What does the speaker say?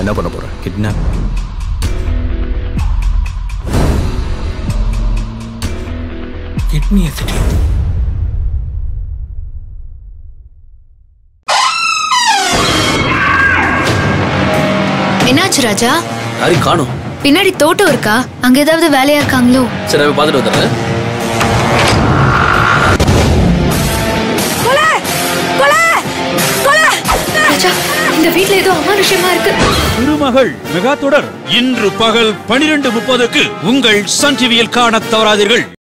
என்ன பண்ண போற கிட்னாப் கிட்னி எசிட்டி என்னாச்சு ராஜா யாரையும் காணும் பின்னாடி தோட்டம் இருக்கா அங்க ஏதாவது வேலையா இருக்காங்களோ சரி நான் போய் பார்த்துட்டு வந்துடுறேன் ராஜா இந்த வீட்ல ஏதோ அமானுஷ்யமா இருக்கு திருமகள் மெகா தொடர் இன்று பகல் பனிரெண்டு முப்பதுக்கு உங்கள் சன் டிவியில் காணத் தவறாதீர்கள்